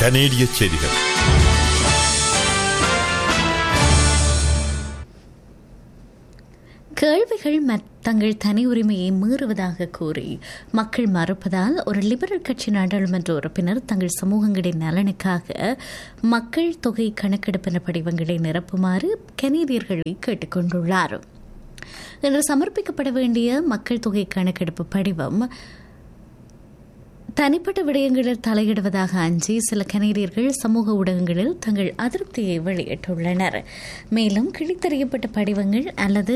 கனேடிய செய்திகள் கேள்விகள் மத்- தங்கள் தனி உரிமையை மீறுவதாக கூறி மக்கள் மறுப்பதால் ஒரு லிபரல் கட்சி நாடாளுமன்ற உறுப்பினர் தங்கள் சமூகங்களின் நலனுக்காக மக்கள் தொகை கணக்கெடுப்பின படிவங்களை நிரப்புமாறு கனேடியர்களை கேட்டுக்கொண்டுள்ளார் இன்று சமர்ப்பிக்கப்பட வேண்டிய மக்கள் தொகை கணக்கெடுப்பு படிவம் தனிப்பட்ட விடயங்களில் தலையிடுவதாக அஞ்சி சில கனேடியர்கள் சமூக ஊடகங்களில் தங்கள் அதிருப்தியை வெளியிட்டுள்ளனர் மேலும் கிழித்தறியப்பட்ட படிவங்கள் அல்லது